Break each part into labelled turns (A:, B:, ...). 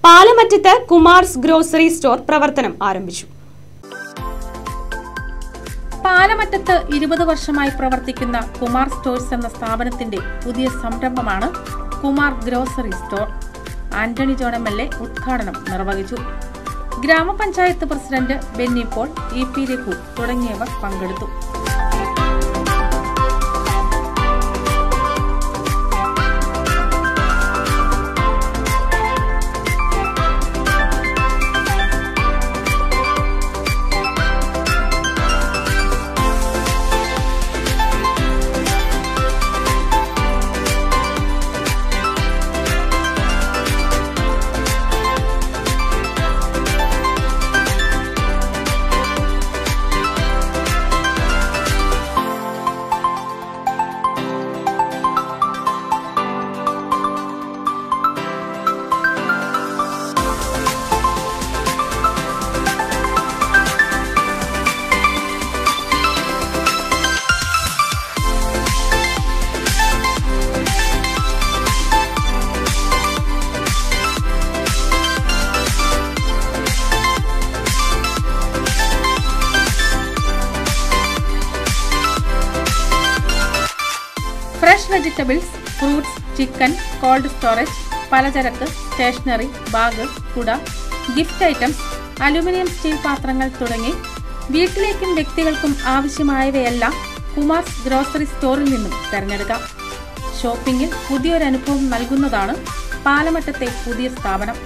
A: Palamattath കുമാർസ് grocery store പ്രവർത്തനം ആരംഭിച്ചു
B: പാലമറ്റത്ത് ഇരുപത് വർഷമായി പ്രവർത്തിക്കുന്ന കുമാർ സ്റ്റോഴ്സ് എന്ന സ്ഥാപനത്തിന്റെ പുതിയ സംരംഭമാണ് Kumar grocery store Antony John M L A ഉദ്ഘാടനം നിർവഹിച്ചു ഗ്രാമപഞ്ചായത്ത് president Benny Paul E P Raghu തുടങ്ങിയവർ പങ്കെടുത്തു fresh vegetables fruits chicken cold storage പലചരക്ക് സ്റ്റേഷനറി ബാഗ് കുട ഗിഫ്റ്റ് ഐറ്റംസ് അലുമിനിയം സ്റ്റീൽ പാത്രങ്ങൾ തുടങ്ങി വീട്ടിലേക്കും വ്യക്തികൾക്കും ആവശ്യമായവയെല്ലാം കുമാർസ് ഗ്രോസറി സ്റ്റോറിൽ നിന്നും തിരഞ്ഞെടുക്കാം ഷോപ്പിംഗിൽ പുതിയൊരനുഭവം നൽകുന്നതാണ് പാലമറ്റത്തെ പുതിയ സ്ഥാപനം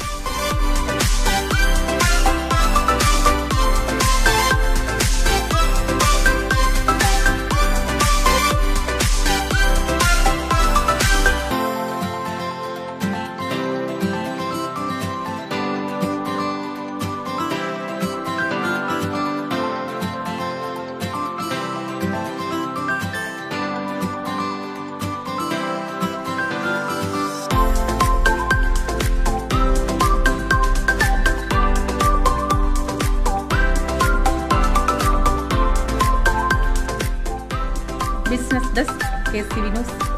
B: business desk K C V news